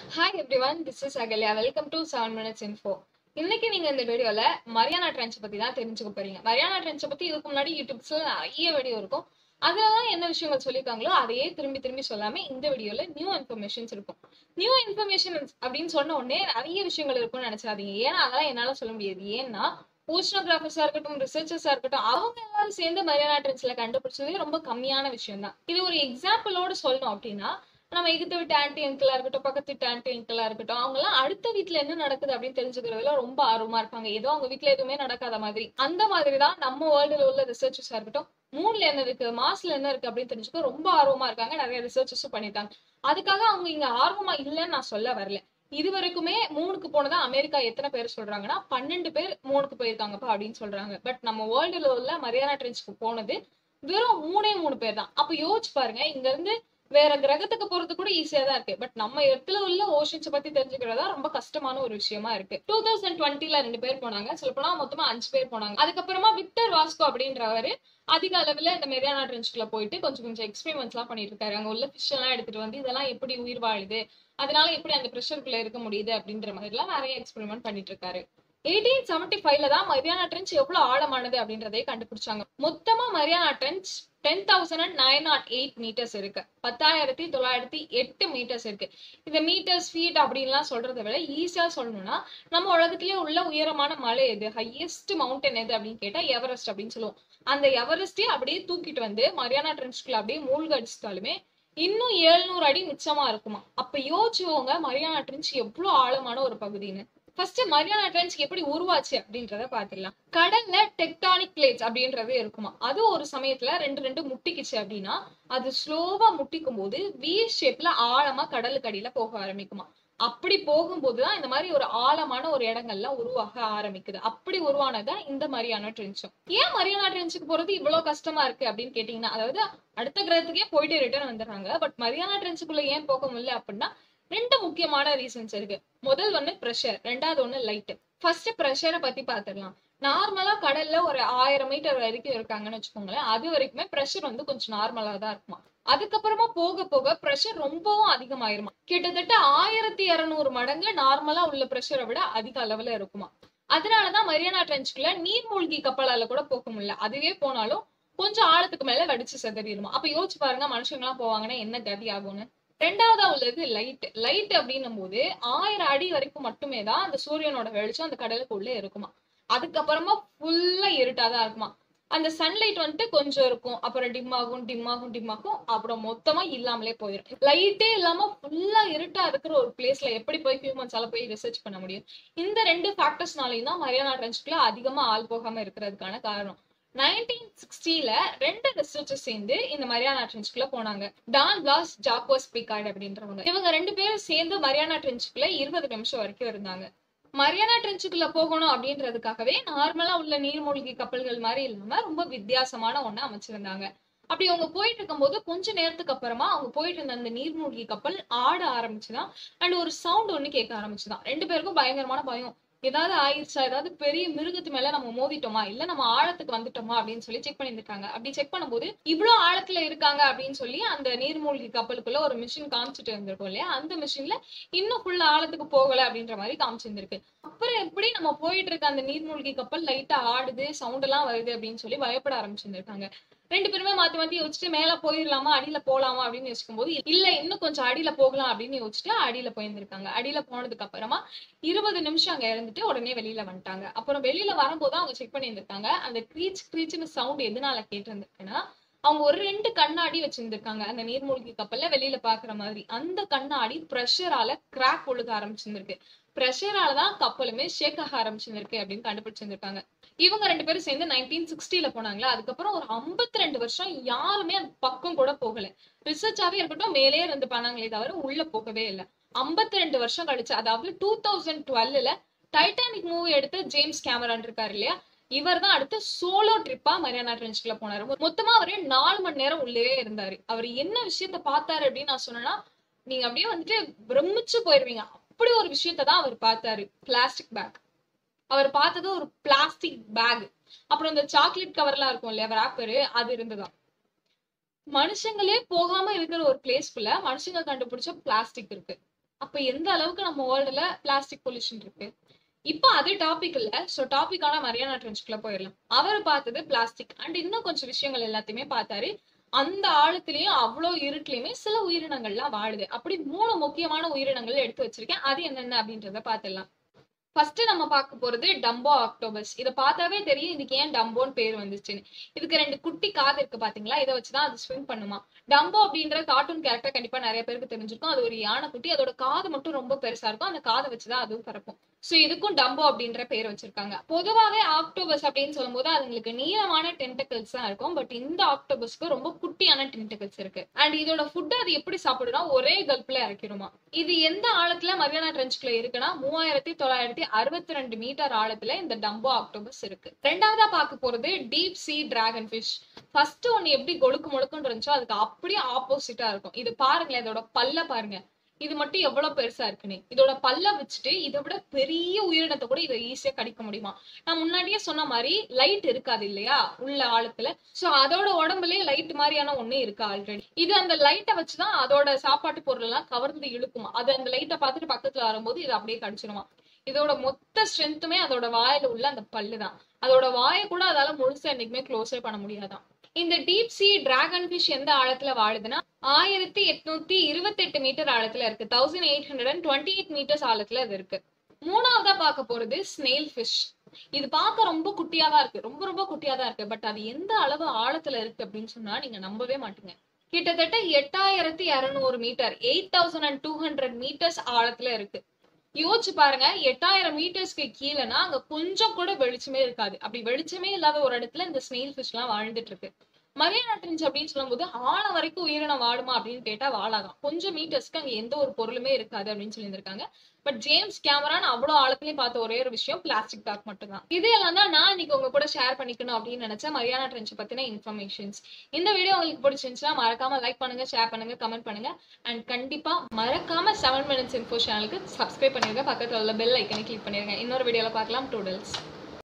hi everyone this is Ahalya welcome to seven minutes info இன்னைக்கு நீங்க இந்த வீடியோல மரியானா ட்ரெண்ட்ஸ் பத்தி தான் தெரிஞ்சுக்க போறீங்க மரியானா ட்ரெண்ட்ஸ் பத்தி இதுக்கு முன்னாடி யூடியூப்ஸ்ல நிறைய வீடியோ இருக்கும் அதுலதான் என்ன விஷயங்கள் சொல்லியிருக்காங்களோ அதையே திரும்பி திரும்பி சொல்லாம இந்த வீடியோல நியூ இன்ஃபர்மேஷன்ஸ் இருக்கும் நியூ இன்ஃபர்மேஷன் அப்படின்னு சொன்ன உடனே நிறைய விஷயங்கள் இருக்கும்னு நினைச்சாதீங்க ஏன்னா அதெல்லாம் என்னால சொல்ல முடியாது ஏன்னா ஓஷனோகிராஃபர்ஸா இருக்கட்டும் ரிசர்ச்சர்ஸா இருக்கட்டும் அவங்க எல்லாரும் சேர்ந்து மரியானா ட்ரெண்ட்ஸ்ல கண்டுபிடிச்சதே ரொம்ப கம்மியான விஷயம் தான் இது ஒரு எக்ஸாம்பிளோட சொல்லணும் அப்படின்னா நம்ம எகிட்ட விட்டு ஆன்டி அங்கிளா இருக்கட்டும் பக்கத்து வீட்டு ஆன்டி அங்கிளா இருக்கட்டும் அவங்க எல்லாம் அடுத்த வீட்ல என்ன நடக்குது அப்படின்னு தெரிஞ்சுக்கிறதுல ரொம்ப ஆர்வமா இருப்பாங்க ஏதோ அவங்க வீட்ல எதுவுமே நடக்காத மாதிரி அந்த மாதிரி தான் நம்ம வேர்ல்டுல உள்ள ரிசர்ச்சர்ஸா இருக்கட்டும் மூணுல என்ன இருக்கு மாஸ்ல என்ன இருக்கு அப்படின்னு தெரிஞ்சுக்க ரொம்ப ஆர்வமா இருக்காங்க நிறைய ரிசர்ச்சர்ஸும் பண்ணிட்டாங்க அதுக்காக அவங்க இங்க ஆர்வமா இல்லைன்னு நான் சொல்ல வரல இது வரைக்குமே மூணுக்கு போனதா அமெரிக்கா எத்தனை பேர் சொல்றாங்கன்னா பன்னெண்டு பேர் மூணுக்கு போயிருக்காங்கப்பா அப்படின்னு சொல்றாங்க பட் நம்ம வேர்ல்டுல உள்ள மரியானா ட்ரெண்ட்ஸ்க்கு போனது வெறும் மூணே மூணு பேர் தான் அப்ப யோசிச்சு பாருங்க இங்க இருந்து வேற கிரகத்துக்கு போறது கூட ஈஸியா தான் இருக்கு பட் நம்ம இடத்துல உள்ள ஓஷன்ஸ் பத்தி தெரிஞ்சுக்கிறதா ரொம்ப கஷ்டமான ஒரு விஷயமா இருக்கு டூ தௌசண்ட் டுவெண்ட்டில ரெண்டு பேர் போனாங்க சொல்ல போனா மொத்தமா அஞ்சு பேர் போனாங்க அதுக்கப்புறமா விக்டர் வாஸ்கோ அப்படின்றவரு அதிக அளவுல இந்த மெரியானா ட்ரெஞ்சுக்குள்ள போயிட்டு கொஞ்சம் கொஞ்சம் எக்ஸ்பெரிமெண்ட்ஸ் எல்லாம் பண்ணிட்டு இருக்காரு அங்க உள்ள ஃபிஷ் எல்லாம் எடுத்துட்டு வந்து இதெல்லாம் எப்படி உயிர் வாழுது அதனால எப்படி அந்த ப்ரெஷருக்குள்ள இருக்க முடியுது அப்படின்ற மாதிரி எல்லாம் நிறைய எக்ஸ்பெரிமெண்ட் பண்ணிட்டு இருக்காரு எயிட்டீன் செவன்டி ஃபைவ்ல தான் மரியானா ட்ரெஞ்ச் எவ்வளவு ஆழமானது அப்படின்றதை கண்டுபிடிச்சாங்க மொத்தமா Mariana trench ten thousand and nine nought eight metres இருக்கு பத்தாயிரத்தி தொள்ளாயிரத்தி எட்டு மீட்டர்ஸ் இருக்கு இந்த மீட்டர்ஸ் ஃபீட் அப்படின்லாம் சொல்றதை விட ஈஸியா சொல்லணும்னா நம்ம உலகத்திலேயே உள்ள உயரமான மலை எது ஹையஸ்ட் மவுண்டன் எது அப்படின்னு கேட்டா எவரெஸ்ட் அப்படின்னு சொல்லுவோம் அந்த எவரெஸ்டே அப்படியே தூக்கிட்டு வந்து மரியானா ட்ரெஞ்சுக்குள்ள அப்படியே மூழ்க அடிச்சிட்டாலுமே இன்னும் எழுநூறு அடி மிச்சமா இருக்குமா அப்ப யோசிச்சுவோங்க மரியானா ட்ரெஞ்ச் எவ்வளவு ஆழமான ஒரு பகுதின்னு ஃபர்ஸ்ட் மரியானா ட்ரெஞ்ச் எப்படி உருவாச்சு அப்படின்றத பாத்துடலாம் கடல்ல டெக்டானிக் பிளேட்ஸ் அப்படின்றது இருக்குமா அது ஒரு சமயத்துல ரெண்டு ரெண்டு முட்டிக்குச்சு அப்படின்னா அது ஸ்லோவா முட்டிக்கும் போது வி ஷேப்ல ஆழமா கடலுக்கு அடியில போக ஆரம்பிக்குமா அப்படி போகும்போதுதான் இந்த மாதிரி ஒரு ஆழமான ஒரு இடங்கள்ல உருவாக ஆரம்பிக்குது அப்படி உருவானதான் இந்த மாதிரியான ட்ரென்ச்சும் ஏன் மரியானா ட்ரென்ச்சுக்கு போறது இவ்வளவு கஷ்டமா இருக்கு அப்படின்னு கேட்டீங்கன்னா அதாவது அடுத்த கிரகத்துக்கே போயிட்டு ரிட்டர்ன் வந்துடுறாங்க பட் மரியானா ட்ரென்ச்சுக்குள்ள ஏன் போக முடியல அப்படின்னா ரெண்டு முக்கியமான ரீசன்ஸ் இருக்கு முதல் ஒண்ணு ப்ரெஷர் ரெண்டாவது ஒண்ணு லைட் ஃபர்ஸ்ட் ப்ரெஷரை பத்தி பாத்துடலாம் நார்மலா கடல்ல ஒரு ஆயிரம் மீட்டர் வரைக்கும் இருக்காங்கன்னு வச்சுக்கோங்களேன் அது வரைக்குமே ப்ரெஷர் வந்து கொஞ்சம் நார்மலா தான் இருக்குமா அதுக்கப்புறமா போக போக ப்ரெஷர் ரொம்பவும் அதிகமாயிருமா கிட்டத்தட்ட ஆயிரத்தி இருநூறு மடங்கு நார்மலா உள்ள ப்ரெஷரை விட அதிக அளவுல இருக்குமா அதனாலதான் மரியானா ட்ரெஞ்சுக்குள்ள நீர்மூழ்கி கப்பலால கூட போக முடியல அதுவே போனாலும் கொஞ்சம் ஆழத்துக்கு மேல வெடிச்சு செதறிடுமா அப்ப யோசிச்சு பாருங்க மனுஷங்க எல்லாம் போவாங்கன்னா என்ன கதி ஆகும்னு ரெண்டாவதா உள்ளது லைட் லைட் அப்படின்னும் போது ஆயிரம் அடி வரைக்கும் மட்டுமே தான் அந்த சூரியனோட வெளிச்சம் அந்த கடலுக்குள்ள இருக்குமா அதுக்கப்புறமா ஃபுல்லா இருட்டாதான் இருக்குமா அந்த சன்லைட் வந்துட்டு கொஞ்சம் இருக்கும் அப்புறம் டிம் ஆகும் டிம் ஆகும் டிம் ஆகும் அப்புறம் மொத்தமா இல்லாமலே போயிடும் லைட்டே இல்லாம ஃபுல்லா இருட்டா இருக்கிற ஒரு பிளேஸ்ல எப்படி போய் ஹியூமன்ஸால போய் ரிசர்ச் பண்ண முடியும் இந்த ரெண்டு ஃபேக்டர்ஸ்னாலையும் தான் மரியானா ட்ரெஞ்சுக்குள்ள அதிகமா ஆள் போகாம இருக்கிறதுக்கான காரணம் நைன்டீன் சிக்ஸ்டில ரெண்டு ரிசர்ச்சர்ஸ் சேர்ந்து இந்த மரியானா ட்ரெஞ்சுக்குள்ள போனாங்க டான் பிளாஸ் ஜாக்கோஸ் பிகார்ட் அப்படின்றவங்க இவங்க ரெண்டு பேரும் சேர்ந்து மரியானா ட்ரெஞ்சுக்குள்ள இருபது நிமிஷம் வரைக்கும் இருந்தாங்க மரியானா ட்ரெஞ்சுக்குள்ள போகணும் அப்படின்றதுக்காகவே நார்மலா உள்ள நீர்மூழ்கி கப்பல்கள் மாதிரி இல்லாம ரொம்ப வித்தியாசமான ஒண்ணு அமைச்சிருந்தாங்க அப்படி அவங்க போயிட்டு இருக்கும்போது கொஞ்ச நேரத்துக்கு அப்புறமா அவங்க போயிட்டு இருந்த அந்த நீர்மூழ்கி கப்பல் ஆட ஆரம்பிச்சுதான் அண்ட் ஒரு சவுண்ட் ஒண்ணு கேட்க ஆரம்பிச்சுதான் ரெண்டு பேருக்கும் பயங்கரமான பயம் ஏதாவது ஆயிடுச்சா ஏதாவது பெரிய மிருகத்து மேல நம்ம மோதிட்டோமா இல்ல நம்ம ஆழத்துக்கு வந்துட்டோமா அப்படின்னு சொல்லி செக் பண்ணியிருக்காங்க அப்படி செக் பண்ணும்போது இவ்வளவு ஆழத்துல இருக்காங்க அப்படின்னு சொல்லி அந்த நீர்மூழ்கி கப்பலுக்குள்ள ஒரு மிஷின் காமிச்சிட்டு இருந்திருக்கும் இல்லையா அந்த மிஷின்ல இன்னும் ஃபுல்லா ஆழத்துக்கு போகல அப்படின்ற மாதிரி காமிச்சிருந்திருக்கு அப்புறம் எப்படி நம்ம போயிட்டு இருக்க அந்த நீர்மூழ்கி கப்பல் லைட்டா ஆடுது சவுண்ட் எல்லாம் வருது அப்படின்னு சொல்லி பயப்பட ஆரம்பிச்சிருந்திருக்காங்க ரெண்டு பேருமே மாத்தி மாத்தி யோசிச்சுட்டு மேல போயிடலாமா அடியில போலாமா அப்படின்னு யோசிக்கும் போது இல்ல இன்னும் கொஞ்சம் அடியில போகலாம் அப்படின்னு யோசிச்சுட்டு அடியில போயிருந்திருக்காங்க அடியில போனதுக்கு அப்புறமா இருபது நிமிஷம் அங்க இருந்துட்டு உடனே வெளியில வந்துட்டாங்க அப்புறம் வெளியில வரும்போது அவங்க செக் பண்ணியிருந்திருக்காங்க அந்த க்ரீச் க்ரீச்னு சவுண்ட் எதனால கேட்டிருந்திருக்குன்னா அவங்க ஒரு ரெண்டு கண்ணாடி வச்சிருந்திருக்காங்க அந்த நீர்மூழ்கி கப்பல்ல வெளியில பாக்குற மாதிரி அந்த கண்ணாடி ப்ரெஷரால கிராக் ஒழுக ஆரம்பிச்சிருந்திருக்கு ப்ரெஷரால தான் கப்பலுமே ஷேக் ஆக ஆரம்பிச்சிருந்திருக்கு அப்படின்னு கண்டுபிடிச்சிருந்திருக்காங்க இவங்க ரெண்டு பேரும் சேர்ந்து நைன்டீன் சிக்ஸ்டில போனாங்களா அதுக்கப்புறம் ஒரு ஐம்பத்தி ரெண்டு வருஷம் யாருமே அந்த பக்கம் கூட போகல ரிசர்ச்சாவே இருக்கட்டும் மேலே இருந்து பண்ணாங்களே தவிர உள்ள போகவே இல்லை ஐம்பத்தி ரெண்டு வருஷம் கழிச்சு அதாவது டூ தௌசண்ட் டுவெல்ல டைட்டானிக் மூவி எடுத்து ஜேம்ஸ் கேமரான் இருக்காரு இல்லையா இவர் தான் அடுத்து சோலோ ட்ரிப்பா மரியானா ட்ரெஞ்சுக்குள்ள போனாரு மொத்தமா அவரே நாலு மணி நேரம் உள்ளே இருந்தாரு அவர் என்ன விஷயத்த பார்த்தாரு அப்படின்னு நான் சொன்னேன்னா நீங்க அப்படியே வந்துட்டு பிரமிச்சு போயிருவீங்க அப்படி ஒரு விஷயத்த தான் அவர் பார்த்தாரு பிளாஸ்டிக் பேக் அவர் பார்த்தது ஒரு பிளாஸ்டிக் பேக் அப்புறம் இந்த சாக்லேட் கவர்லாம் இருக்கும் இல்லையா ராப்பரு அது இருந்துதான் மனுஷங்களே போகாம இருக்கிற ஒரு பிளேஸ்க்குள்ள மனுஷங்க கண்டுபிடிச்ச பிளாஸ்டிக் இருக்கு அப்ப எந்த அளவுக்கு நம்ம வேர்ல்டுல பிளாஸ்டிக் பொல்யூஷன் இருக்கு இப்போ அது டாபிக் இல்ல சோ டாபிக்கான மரியானா ட்ரெஞ்சுக்குள்ள போயிடலாம் அவர் பார்த்தது பிளாஸ்டிக் அண்ட் இன்னும் கொஞ்சம் விஷயங்கள் எல்லாத்தையுமே பார்த்தாரு அந்த ஆழத்திலயும் அவ்வளோ இருட்டுலயுமே சில உயிரினங்கள்லாம் வாழுது அப்படி மூணு முக்கியமான உயிரினங்கள் எடுத்து வச்சிருக்கேன் அது என்னென்ன அப்படின்றத பார்த்துடலாம் ஃபர்ஸ்ட் நம்ம பார்க்க போறது டம்போ ஆக்டோபஸ் இதை பார்த்தாவே தெரியும் இதுக்கு ஏன் டம்போன்னு பேர் வந்துச்சுன்னு இதுக்கு ரெண்டு குட்டி காது இருக்கு பாத்தீங்களா இதை வச்சுதான் அது ஸ்விம் பண்ணுமா டம்போ அப்படின்ற கார்ட்டூன் கேரக்டர் கண்டிப்பா நிறைய பேருக்கு தெரிஞ்சிருக்கும் அது ஒரு யானை குட்டி அதோட காது மட்டும் ரொம்ப பெருசா இருக்கும் அந்த காதை வச்சுதான் அதுவும் பறக்கும் சோ இதுக்கும் டம்போ அப்படின்ற பேர் வச்சிருக்காங்க பொதுவாவே ஆக்டோபஸ் அப்படின்னு சொல்லும்போது அதுங்களுக்கு நீளமான டென்டக்கிள்ஸ் தான் இருக்கும் பட் இந்த ஆக்டோபஸ்க்கு ரொம்ப குட்டியான டென்டக்கிள்ஸ் இருக்கு அண்ட் இதோட ஃபுட் அது எப்படி சாப்பிடுனா ஒரே கல்ப்ல இறக்கிடுமா இது எந்த ஆழத்துல மரியானா ட்ரெஞ்சுக்குள்ள இருக்குன்னா மூவாயிரத்தி தொள்ளாயிரத்தி அறுபத்தி ரெண்டு மீட்டர் ஆழத்துல இந்த டம்போ ஆக்டோபஸ் இருக்கு ரெண்டாவதா பார்க்க போறது deep sea dragon fish first ஒன்னு எப்படி கொழுக்கு முழுக்குன்னு இருந்துச்சோ அதுக்கு அப்படியே ஆப்போசிட்டா இருக்கும் இது பாருங்களேன் இதோட பல்ல பாருங்க இது மட்டும் எவ்வளவு பெருசா இருக்குன்னு இதோட பல்ல வச்சுட்டு இதை விட பெரிய உயிரினத்தை கூட இதை ஈஸியா கடிக்க முடியுமா நான் முன்னாடியே சொன்ன மாதிரி லைட் இருக்காது இல்லையா உள்ள ஆழத்துல சோ அதோட உடம்புலயே லைட் மாதிரியான ஒண்ணு இருக்கு ஆல்ரெடி இது அந்த லைட்டை வச்சுதான் அதோட சாப்பாட்டு பொருள் எல்லாம் கவர்ந்து இழுக்குமா அது அந்த லைட்டை பார்த்துட்டு பக்கத்துல வரும்போது இது அப்படியே கடிச்சிருமா இதோட மொத்த ஸ்ட்ரென்த்துமே அதோட வாயில உள்ள அந்த பல்லு தான் அதோட வாயை கூட அதால முழுசா என்னைக்குமே க்ளோஸே பண்ண முடியாதான் இந்த டீப் சி டிராகன் ஃபிஷ் எந்த ஆழத்துல வாழுதுன்னா ஆயிரத்தி எட்நூத்தி இருபத்தெட்டு மீட்டர் ஆழத்துல இருக்கு thousand eight hundred and twenty eight metres ஆழத்துல அது இருக்கு மூணாவதா பார்க்க போறது ஸ்னெயில் ஃபிஷ் இது பார்க்க ரொம்ப குட்டியா தான் இருக்கு ரொம்ப ரொம்ப குட்டியா தான் இருக்கு பட் அது எந்த அளவு ஆழத்துல இருக்கு அப்படின்னு சொன்னா நீங்க நம்பவே மாட்டீங்க கிட்டத்தட்ட எட்டாயிரத்தி இருநூறு metre eight thousand and two hundred metres ஆழத்துல இருக்கு யோசிச்சு பாருங்க எட்டாயிரம் மீட்டர்ஸ்க்கு கீழேனா அங்க கொஞ்சம் கூட வெளிச்சமே இருக்காது அப்படி வெளிச்சமே இல்லாத ஒரு இடத்துல இந்த ஸ்னெயில் ஃபிஷ் எல்லாம் வாழ்ந்துட்டு இருக்கு மரியானா ட்ரெஞ்ச் அப்படின்னு சொல்லும்போது ஆழம் வரைக்கும் உயிரினம் வாழுமா அப்படின்னு கேட்டா வாழாதான் கொஞ்சம் மீட்டர்ஸ்க்கு அங்க எந்த ஒரு பொருளுமே இருக்காது அப்படின்னு சொல்லியிருந்திருக்காங்க பட் ஜேம்ஸ் கேமரான் அவ்வளவு ஆழத்துலயும் பார்த்த ஒரே ஒரு விஷயம் பிளாஸ்டிக் பேக் மட்டும் தான் இது எல்லாம் தான் நான் இன்னைக்கு உங்க கூட ஷேர் பண்ணிக்கணும் அப்படின்னு நினைச்சேன் மரியானா ட்ரெஞ்ச் பத்தின இன்ஃபர்மேஷன்ஸ் இந்த வீடியோ உங்களுக்கு பிடிச்சிருந்துச்சுன்னா மறக்காம லைக் பண்ணுங்க ஷேர் பண்ணுங்க கமெண்ட் பண்ணுங்க அண்ட் கண்டிப்பா மறக்காம செவன் மினிட்ஸ் இன்ஃபோ சேனலுக்கு சப்ஸ்கிரைப் பண்ணிருங்க பக்கத்துல உள்ள பெல் ஐக்கனை கிளிக் பண்ணிருங்க இன்னொரு வீடியோல பார்க்கலாம் டூடல்ஸ்